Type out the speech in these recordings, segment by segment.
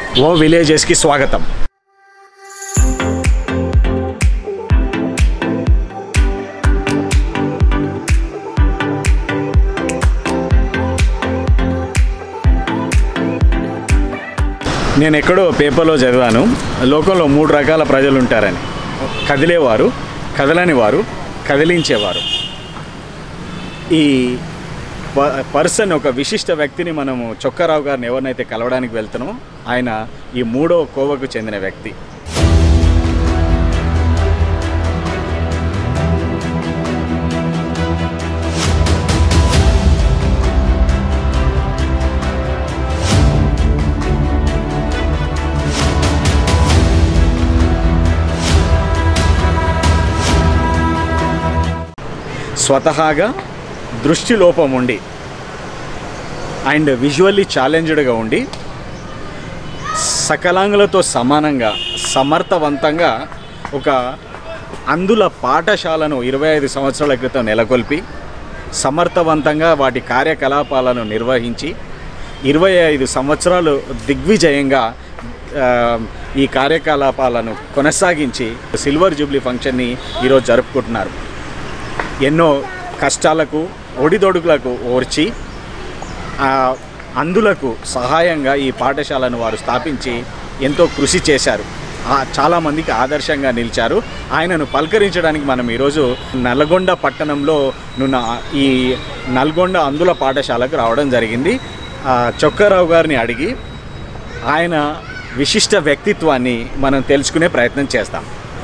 ఓ విలేజెస్కి స్వాగతం నేను ఎక్కడో పేపర్లో చదివాను లోకంలో మూడు రకాల ప్రజలు ఉంటారని కదిలేవారు కదలని వారు కదిలించేవారు ఈ ప- పర్సన్ ఒక విశిష్ట వ్యక్తిని మనము చొక్కారావు గారిని ఎవరినైతే కలవడానికి వెళ్తున్నామో ఆయన ఈ మూడో కోవకు చెందిన వ్యక్తి స్వతహాగా దృష్టి లోపం ఉండి అండ్ విజువల్లీ ఛాలెంజ్డ్గా ఉండి సకలాంగులతో సమానంగా సమర్థవంతంగా ఒక అందుల పాఠశాలను ఇరవై ఐదు సంవత్సరాల క్రితం నెలకొల్పి సమర్థవంతంగా వాటి కార్యకలాపాలను నిర్వహించి ఇరవై ఐదు సంవత్సరాలు దిగ్విజయంగా ఆ, ఈ కార్యకలాపాలను కొనసాగించి సిల్వర్ జూబ్లీ ఫంక్షన్ని ఈరోజు జరుపుకుంటున్నారు ఎన్నో కష్టాలకు ఒడిదొడుకులకు ఓర్చి ఆ అందులకు సహాయంగా ఈ పాఠశాలను వారు స్థాపించి ఎంతో కృషి చేశారు ఆ చాలామందికి ఆదర్శంగా నిలిచారు ఆయనను పలకరించడానికి మనం ఈరోజు నల్గొండ పట్టణంలో నున్న ఈ నల్గొండ అందుల పాఠశాలకు రావడం జరిగింది ఆ, చొక్కారావు గారిని అడిగి ఆయన విశిష్ట వ్యక్తిత్వాన్ని మనం తెలుసుకునే ప్రయత్నం చేస్తాం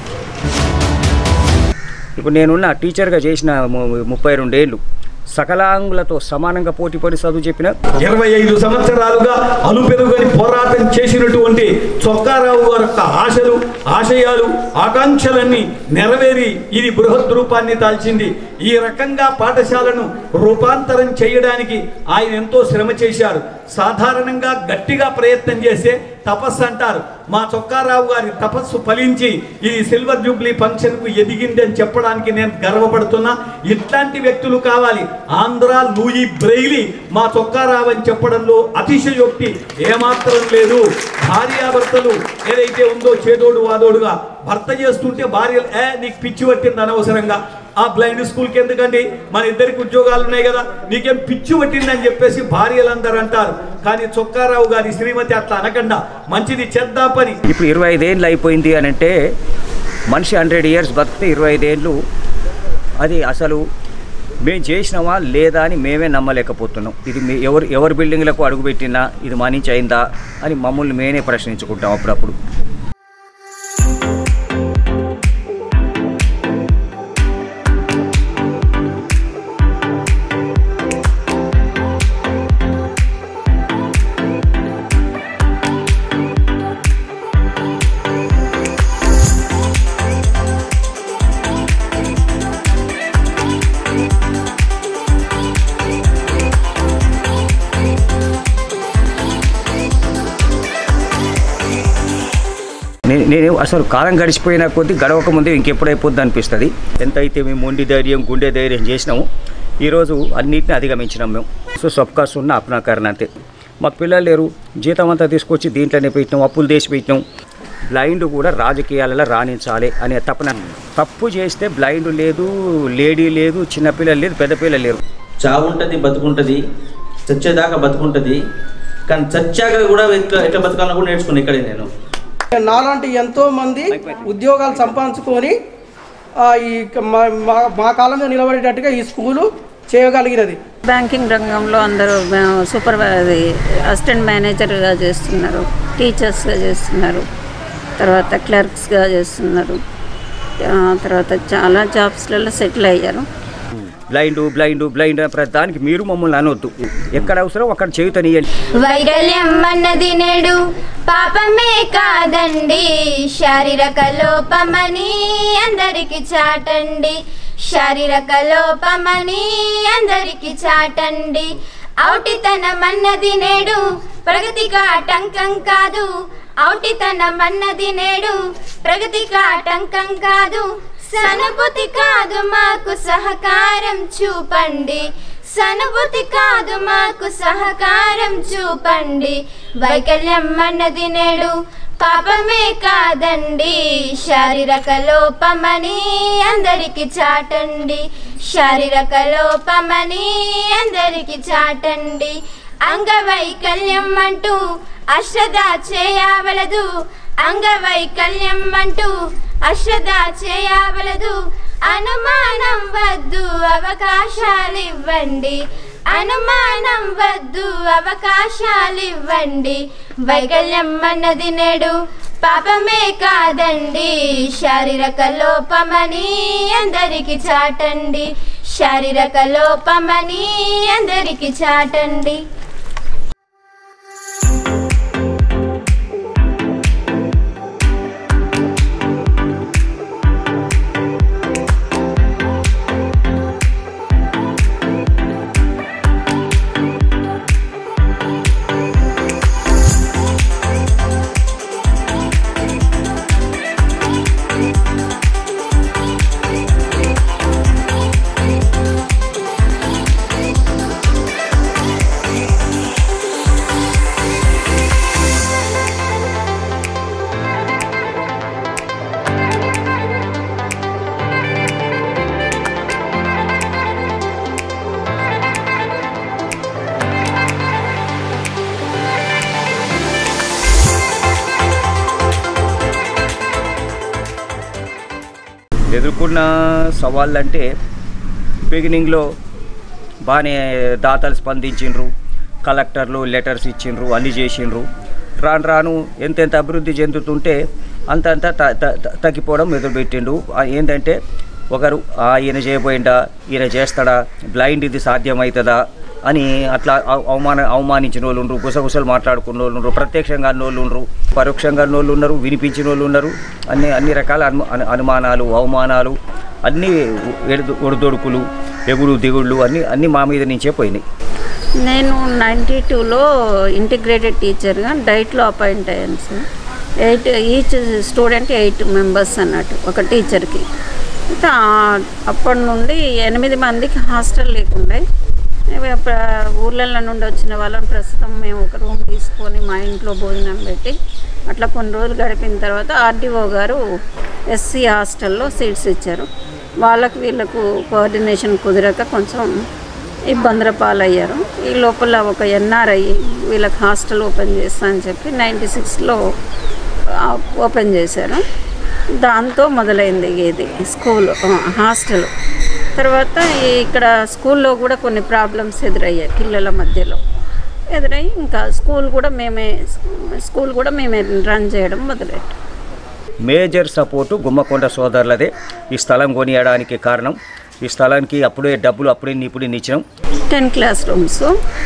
ఇప్పుడు నేనున్న టీచర్గా చేసిన ము- ముప్పై రెండేళ్ళు సకలాంగులతో సమానంగా పోటీపడి చదువు చెప్పిన ఇరవై ఐదు సంవత్సరాలుగా అలుపెరుగని పోరాటం చేసినటువంటి చొక్కారావు గారి యొక్క ఆశలు ఆశయాలు ఆకాంక్షలన్నీ నెరవేరి ఇది బృహత్ రూపాన్ని దాల్చింది ఈ రకంగా పాఠశాలను రూపాంతరం చేయడానికి ఆయన ఎంతో శ్రమ చేశారు సాధారణంగా గట్టిగా ప్రయత్నం చేస్తే తపస్సు అంటారు మా చొక్కారావు గారి తపస్సు ఫలించి ఇది సిల్వర్ జూబ్లీ ఫంక్షన్కు ఎదిగింది అని చెప్పడానికి నేను గర్వపడుతున్నా ఇట్లాంటి వ్యక్తులు కావాలి ఆంధ్ర లూయి బ్రెయిలీ మా చొక్కారావు అని చెప్పడంలో అతిశయోక్తి ఏమాత్రం లేదు భార్యాభర్తలు ఏదైతే ఉందో చేదోడు వాదోడుగా భర్త చేస్తుంటే భార్యలు ఏ నీకు పిచ్చి పట్టింది అనవసరంగా ఆ బ్లైండ్ స్కూల్కి ఎందుకండి మన ఇద్దరికి ఉద్యోగాలు ఉన్నాయి కదా నీకేం పిచ్చి పట్టిందని చెప్పేసి భార్యలందరూ అంటారు కానీ చొక్కారావు గారి శ్రీమతి అట్లా అనకుండా మంచిది చేద్దాం పని ఇప్పుడు ఇరవై ఐదేళ్ళు అయిపోయింది అని అంటే మనిషి హండ్రెడ్ ఇయర్స్ బతికితే ఇరవై ఐదేళ్ళు అది అసలు మేము చేసినామా లేదా అని మేమే నమ్మలేకపోతున్నాం ఇది మీ ఎవరు ఎవరి బిల్డింగ్లకు అడుగుపెట్టినా ఇది మా నుంచి అయిందా అని మమ్మల్ని మేమే ప్రశ్నించుకుంటాం అప్పుడప్పుడు నే- నేను అసలు కాలం గడిచిపోయిన కొద్దీ గడవక ముందే ఇంకెప్పుడైపోద్ది అనిపిస్తుంది ఎంత అయితే మేము మొండి ధైర్యం గుండె ధైర్యం చేసినాము ఈరోజు అన్నిటిని అధిగమించినాం మేము సో సబ్కా సున్న అప్నాకరణ అంతే మాకు పిల్లలు లేరు జీతం అంతా తీసుకొచ్చి దీంట్లోనే పెట్టినాం అప్పులు చేసి పెట్టినాం బ్లైండ్ కూడా రాజకీయాలలో రాణించాలి అనే తపన తప్పు చేస్తే బ్లైండ్ లేదు లేడీ లేదు చిన్నపిల్లలు లేదు పెద్ద పిల్లలు లేరు చావు ఉంటుంది బతుకుంటుంది చచ్చేదాకా బతుకుంటుంది కానీ చచ్చాక కూడా ఎట్లా ఎట్లా బతకాలని కూడా నేర్చుకున్నాను ఇక్కడే నేను నాలాంటి ఎంతో మంది ఉద్యోగాలు సంపాదించుకొని ఆ, ఈ మా- మా- మా కాలంలో నిలబడేటట్టుగా ఈ స్కూలు చేయగలిగినది బ్యాంకింగ్ రంగంలో అందరూ సూపర్వైజర్ అసిస్టెంట్ మేనేజర్గా చేస్తున్నారు టీచర్స్గా చేస్తున్నారు తర్వాత క్లర్క్స్గా చేస్తున్నారు ఆ, తర్వాత చాలా జాబ్స్లలో సెటిల్ అయ్యారు బ్లైండ్ బ్లైండ్ బ్లైండ్ ప్రతి దానికి మీరు మమ్మల్ని అనవద్దు ఎక్కడ అవసరం అక్కడ చేయుతనియండి వైకల్యం అన్నది నేడు పాపమే కాదండి శారీరక లోపమని అందరికి చాటండి శారీరక లోపమని అందరికి చాటండి ఔటితనం అన్నది నేడు ప్రగతికి ఆటంకం కాదు ఔటితనం అన్నది నేడు ప్రగతికి ఆటంకం కాదు సనుభూతి కాదు మాకు సహకారం చూపండి సనుభూతి కాదు మాకు సహకారం చూపండి వైకల్యం అన్నది నేడు పాపమే కాదండి శారీరక లోపమని అందరికి చాటండి శారీరక లోపమని అందరికి చాటండి అంగవైకల్యం అంటూ అశ్రద్ధ చేయవలదు అంగవైకల్యం అంటూ అశ్రద్ధ చేయవలదు అనుమానం వద్దు అవకాశాలు ఇవ్వండి అనుమానం వద్దు అవకాశాలు ఇవ్వండి వైకల్యం అన్నది నేడు పాపమే కాదండి శారీరక లోపమని అందరికి చాటండి శారీరక లోపమని అందరికి చాటండి ఎదుర్కొన్న సవాళ్ళు అంటే బిగినింగ్లో బాగానే దాతలు స్పందించిండ్రు కలెక్టర్లు లెటర్స్ ఇచ్చిండ్రు అన్ని చేసిండ్రు రాను రాను ఎంతెంత అభివృద్ధి చెందుతుంటే అంతంత త- త- త- తగ్గిపోవడం మొదలుపెట్టిండు ఆ ఏంటంటే ఒకరు "ఆ, ఈయన చేయబోయిండా ఈయన చేస్తాడా బ్లైండ్ ఇది సాధ్యమవుతుందా అని అట్లా అవ- అవమాన అవమానించిన వాళ్ళు ఉండరు గుసగుసలు మాట్లాడుకున్న వాళ్ళు ఉండరు ప్రత్యక్షంగా అన్న వాళ్ళు ఉండరు పరోక్షంగా అన్న వాళ్ళు ఉన్నారు వినిపించిన వాళ్ళు ఉన్నారు అన్ని అన్ని రకాల అను అను- అనుమానాలు అవమానాలు అన్నీ ఎడు ఒడిదొడుకులు ఎగుడు దిగుళ్ళు అన్నీ అన్నీ మా మీద నుంచే పోయినాయి నేను నైంటీ టూలో ఇంటిగ్రేటెడ్ టీచర్గా డైట్లో అపాయింట్ అయ్యాను sir eight each student eight members అన్నట్టు ఒక టీచర్కి అయితే ఆ- అప్పటి నుండి ఎనిమిది మందికి హాస్టల్ లేకుండే ఇవి ప్ర- ఊర్లలో నుండి వచ్చిన వాళ్ళని ప్రస్తుతం మేము ఒక రూమ్ తీసుకొని మా ఇంట్లో భోజనం పెట్టి అట్లా కొన్ని రోజులు గడిపిన తర్వాత ఆర్డీఓ గారు ఎస్సీ హాస్టల్లో సీట్స్ ఇచ్చారు వాళ్ళకు వీళ్ళకు కోఆర్డినేషన్ కుదరక కొంచెం ఇబ్బందుల పాలయ్యారు ఈ లోపల ఒక ఎన్ఆర్ఐ వీళ్ళకి హాస్టల్ ఓపెన్ చేస్తా అని చెప్పి నైంటీ సిక్స్లో ఓపెన్ చేశారు దాంతో మొదలైంది ఇది స్కూల్ ఆ, హాస్టల్ తర్వాత ఈ ఇక్కడ స్కూల్లో కూడా కొన్ని ప్రాబ్లమ్స్ ఎదురయ్యాయి పిల్లల మధ్యలో ఎదురయ్యి ఇంకా స్కూల్ కూడా మేమే స్కూల్ కూడా మేమే రన్ చేయడం మొదలెట్టాం మేజర్ సపోర్టు గుమ్మకొండ సోదరులదే ఈ స్థలం కొనియడానికి కారణం ఈ స్థలానికి అప్పుడే డబ్బులు అప్పుడే ఇప్పుడు ఇచ్చినాం టెన్ క్లాస్ రూమ్స్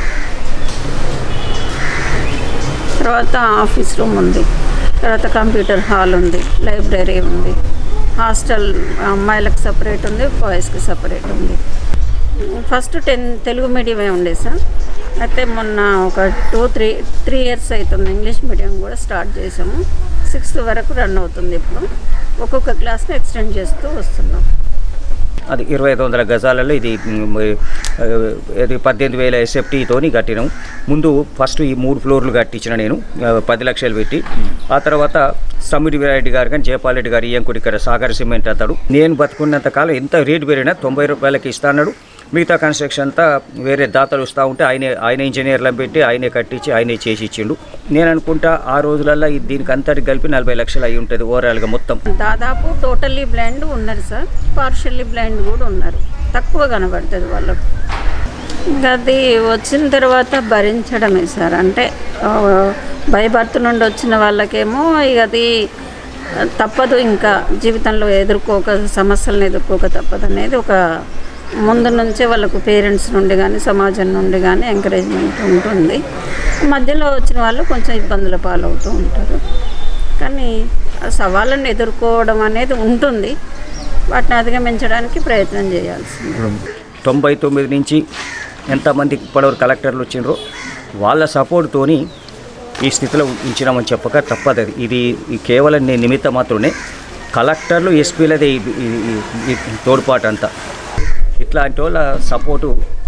తర్వాత ఆఫీస్ రూమ్ ఉంది తర్వాత కంప్యూటర్ హాల్ ఉంది లైబ్రరీ ఉంది హాస్టల్ అమ్మాయిలకు సపరేట్ ఉంది బాయ్స్కి సపరేట్ ఉంది ఫస్ట్ టెన్ తెలుగు మీడియమే ఉండే సార్ అయితే మొన్న ఒక టూ త్రీ త్రీ ఇయర్స్ అవుతుంది ఇంగ్లీష్ మీడియం కూడా స్టార్ట్ చేసాము సిక్స్త్ వరకు రన్ అవుతుంది ఇప్పుడు ఒక్కొక్క క్లాస్ని ఎక్స్టెండ్ చేస్తూ వస్తున్నాం అది ఇరవై ఐదు వందల గజాలలో ఇది మ్, ఆ, ఇది పద్దెనిమిది వేల ఎస్ఎఫ్టీతోని కట్టినాం ముందు ఫస్ట్ ఈ మూడు ఫ్లోర్లు కట్టించిన నేను ఆ, పది లక్షలు పెట్టి ఆ తర్వాత సమ్మిడి రెడ్డి గారు కానీ జయపాల్ రెడ్డి గారు ఏంకుడి ఇక్కడ సాగర్ సిమెంట్ అతడు నేను బతుకున్నంత కాలం ఎంత రేటు పెరిగినా తొంభై రూపాయలకి ఇస్తాడు మిగతా కన్స్ట్రక్షన్ అంతా వేరే దాతలు వస్తూ ఉంటే ఆయనే ఆయన ఇంజనీర్లను పెట్టి ఆయనే కట్టించి ఆయనే చేసి ఇచ్చిండు నేను అనుకుంటా ఆ రోజులల్లో ఈ దీనికి అంతటికి కలిపి నలభై లక్షలు అయి ఉంటుంది ఓవరాల్గా మొత్తం దాదాపు టోటల్లీ బ్లైండ్ ఉన్నారు సార్ పార్షల్లీ బ్లైండ్ కూడా ఉన్నారు తక్కువ కనబడుతుంది వాళ్ళకు ఇంకా అది వచ్చిన తర్వాత భరించడమే సార్ అంటే బై బర్త్ నుండి వచ్చిన వాళ్ళకేమో ఇక అది తప్పదు ఇంకా జీవితంలో ఎదుర్కోక సమస్యలను ఎదుర్కోక తప్పదు అనేది ఒక ముందు నుంచే వాళ్ళకు పేరెంట్స్ నుండి కానీ సమాజం నుండి కానీ ఎంకరేజ్మెంట్ ఉంటుంది మధ్యలో వచ్చిన వాళ్ళు కొంచెం ఇబ్బందుల పాలవుతూ ఉంటారు కానీ ఆ సవాళ్ళను ఎదుర్కోవడం అనేది ఉంటుంది వాటిని అధిగమించడానికి ప్రయత్నం చేయాల్సింది తొంభై తొమ్మిది నుంచి ఎంతమంది ఇప్పటివరకు కలెక్టర్లు వచ్చిండ్రో వాళ్ళ సపోర్ట్తోని ఈ స్థితిలో ఉంచినామని చెప్పక తప్పదు అది ఇది ఈ కేవలం నేను నిమిత్త మాత్రమే కలెక్టర్లు ఎస్పీలదే ఈ- ఈ- ఈ- ఈ తోడ్పాటు అంతా ఇట్లాంటి వాళ్ళ సపోర్టు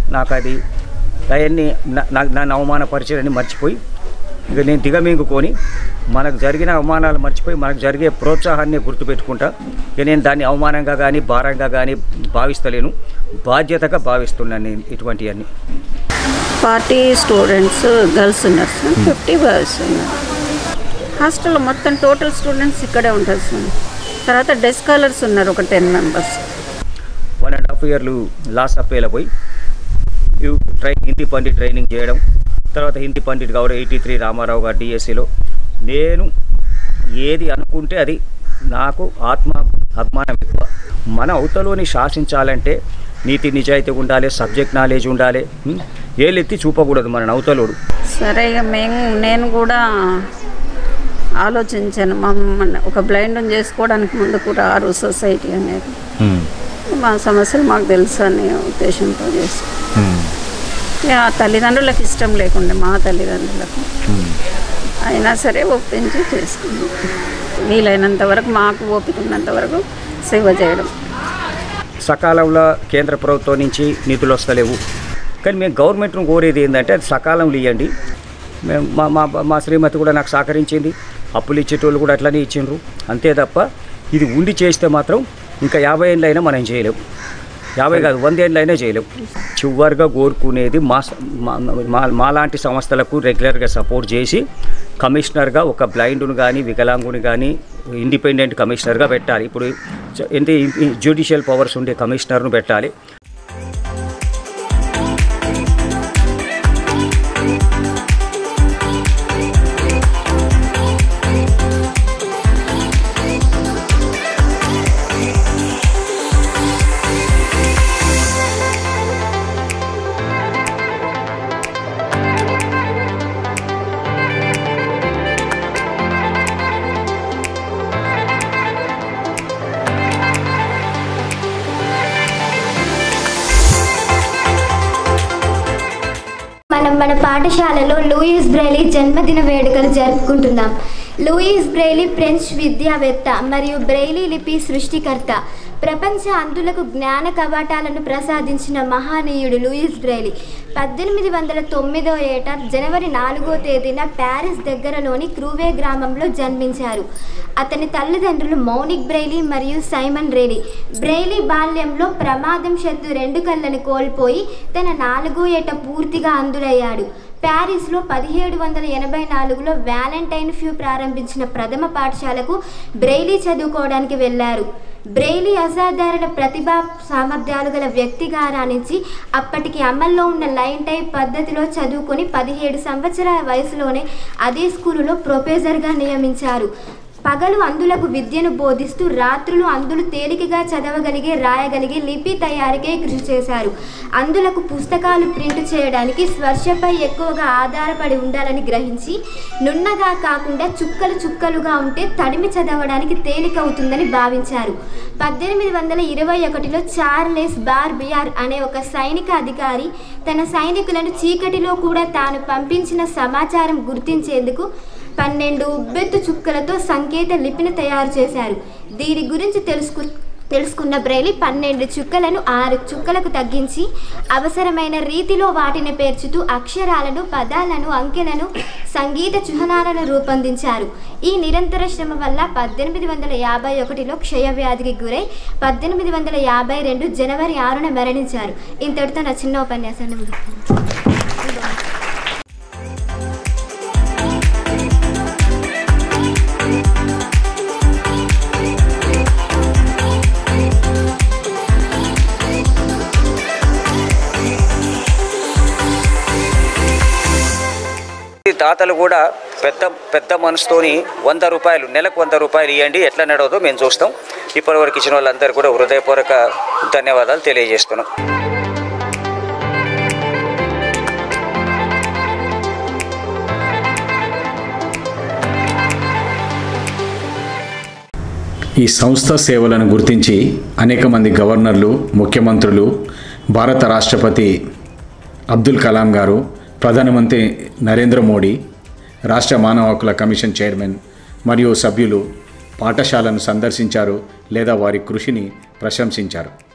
నాకు అది అవన్నీ నా- నా- నన్ను అవమానపరిచారని మర్చిపోయి ఇక నేను దిగమింగుకొని మనకు జరిగిన అవమానాలు మర్చిపోయి మనకు జరిగే ప్రోత్సాహాన్ని గుర్తుపెట్టుకుంటా ఇక నేను దాన్ని అవమానంగా కానీ భారంగా కానీ భావిస్తలేను బాధ్యతగా భావిస్తున్నాను నేను ఇటువంటివన్నీ ఫార్టీ స్టూడెంట్స్ గర్ల్స్ ఉన్నారు సార్ ఫిఫ్టీ బాయ్స్ ఉన్నారు హాస్టల్లో మొత్తం టోటల్ స్టూడెంట్స్ ఇక్కడే ఉంటారు సార్ తర్వాత డెస్క్ స్కాలర్స్ ఉన్నారు ఒక ten members one and half ఇయర్లు లాస్ అప్పేలా పోయి ఇవ్ ట్రై హిందీ పండిట్ ట్రైనింగ్ చేయడం తర్వాత హిందీ పండిట్ గౌరవ ఎయిటీ త్రీ రామారావు గారు డిఎస్సిలో నేను ఏది అనుకుంటే అది నాకు ఆత్మ అభిమానం ఎక్కువ మన అవతలోని శాసించాలంటే నీతి నిజాయితీ ఉండాలి సబ్జెక్ట్ నాలెడ్జ్ ఉండాలి ఉం? ఏలెత్తి చూపకూడదు మన అవతలోడు సరే ఇక మేము నేను కూడా ఆలోచించాను మమ్మల్ని ఒక బ్లైండ్ చేసుకోవడానికి ముందుకు రారు సొసైటీ అనేది మా సమస్యలు మాకు తెలుసు అనే ఉద్దేశంతో చేస్తాం ఇక తల్లిదండ్రులకు ఇష్టం లేకుండే మా తల్లిదండ్రులకు అయినా సరే ఒప్పించి చేసుకున్నాం వీలైనంత వరకు మాకు ఓపిక ఉన్నంత వరకు సేవ చేయడం సకాలంలో కేంద్ర ప్రభుత్వం నుంచి నిధులు వస్తలేవు కానీ మేము గవర్నమెంట్ను కోరేది ఏంటంటే అది సకాలంలో ఇవ్వండి మేము మా మా మా శ్రీమతి కూడా నాకు సహకరించింది అప్పులు ఇచ్చేటోళ్ళు కూడా అట్లనే ఇచ్చిండ్రు అంతే తప్ప ఇది ఉండి చేస్తే మాత్రం ఇంకా యాభై ఏళ్ళైనా మనం చేయలేం యాభై కాదు వంద ఏళ్ళైనా చేయలేం చివరిగా కోరుకునేది మా స- మా- మా మాలాంటి సంస్థలకు రెగ్యులర్గా సపోర్ట్ చేసి కమిషనర్గా ఒక బ్లైండ్ను కానీ వికలాంగుని కానీ ఇండిపెండెంట్ కమిషనర్గా పెట్టాలి ఇప్పుడు చ- ఏంటి జ్యుడిషియల్ పవర్స్ ఉండే కమిషనర్ను పెట్టాలి మనం మన పాఠశాలలో లూయిస్ బ్రైలీ జన్మదిన వేడుకలు జరుపుకుంటున్నాం లూయిస్ బ్రైలీ ఫ్రెంచ్ విద్యావేత్త మరియు బ్రైలీ లిపి సృష్టికర్త ప్రపంచ అంధులకు జ్ఞాన కవాటాలను ప్రసాదించిన మహానీయుడు లూయిస్ బ్రైలీ పద్దెనిమిది వందల తొమ్మిదో ఏట జనవరి నాలుగో తేదీన ప్యారిస్ దగ్గరలోని క్రూవే గ్రామంలో జన్మించారు అతని తల్లిదండ్రులు మౌనిక్ బ్రైలీ మరియు సైమన్ రేలీ బ్రైలీ బాల్యంలో ప్రమాదం శత్తు రెండు కళ్ళని కోల్పోయి తన నాలుగో ఏట పూర్తిగా అందులయ్యాడు ప్యారిస్లో పదిహేడు వందల ఎనభై నాలుగులో వ్యాలంటైన్ ఫ్యూ ప్రారంభించిన ప్రథమ పాఠశాలకు బ్రెయిలీ చదువుకోవడానికి వెళ్ళారు బ్రెయిలీ అసాధారణ ప్రతిభా సామర్థ్యాలు గల వ్యక్తిగా రాణించి అప్పటికి అమల్లో ఉన్న లైన్ టైప్ పద్ధతిలో చదువుకొని పదిహేడు సంవత్సరాల వయసులోనే అదే స్కూలులో ప్రొఫెసర్గా నియమించారు పగలు అందులకు విద్యను బోధిస్తూ రాత్రులు అందులు తేలికగా చదవగలిగే రాయగలిగే లిపి తయారీకే కృషి చేశారు అందులకు పుస్తకాలు ప్రింట్ చేయడానికి స్పర్శపై ఎక్కువగా ఆధారపడి ఉండాలని గ్రహించి నున్నగా కాకుండా చుక్కలు చుక్కలుగా ఉంటే తడిమి చదవడానికి తేలికవుతుందని భావించారు పద్దెనిమిది వందల ఇరవై ఒకటిలో చార్లెస్ బార్బియార్ అనే ఒక సైనిక అధికారి తన సైనికులను చీకటిలో కూడా తాను పంపించిన సమాచారం గుర్తించేందుకు పన్నెండు ఉబ్బెత్తు చుక్కలతో సంకేత లిపిని తయారు చేశారు దీని గురించి తెలుసుకు తెలుసుకున్న బ్రైలి పన్నెండు చుక్కలను ఆరు చుక్కలకు తగ్గించి అవసరమైన రీతిలో వాటిని పేర్చుతూ అక్షరాలను పదాలను అంకెలను సంగీత చిహ్నాలను రూపొందించారు ఈ నిరంతర శ్రమ వల్ల పద్దెనిమిది వందల యాభై ఒకటిలో క్షయవ్యాధికి గురై పద్దెనిమిది వందల యాభై రెండు జనవరి ఆరున మరణించారు ఇంతటితో నా చిన్న ఉపన్యాసాన్ని ముగిస్తాను ఈ దాతలు కూడా పెద్ద పెద్ద మనసుతోని వంద రూపాయలు నెలకు వంద రూపాయలు ఇవ్వండి ఎట్లా నడవదో మేము చూస్తాం ఇప్పటివరకు ఇచ్చిన వాళ్ళందరూ కూడా హృదయపూర్వక ధన్యవాదాలు తెలియజేస్తున్నాం ఈ సంస్థ సేవలను గుర్తించి అనేక మంది గవర్నర్లు ముఖ్యమంత్రులు భారత రాష్ట్రపతి అబ్దుల్ కలాం గారు ప్రధానమంత్రి నరేంద్ర మోడీ రాష్ట్ర మానవ హక్కుల కమిషన్ చైర్మన్ మరియు సభ్యులు పాఠశాలను సందర్శించారు లేదా వారి కృషిని ప్రశంసించారు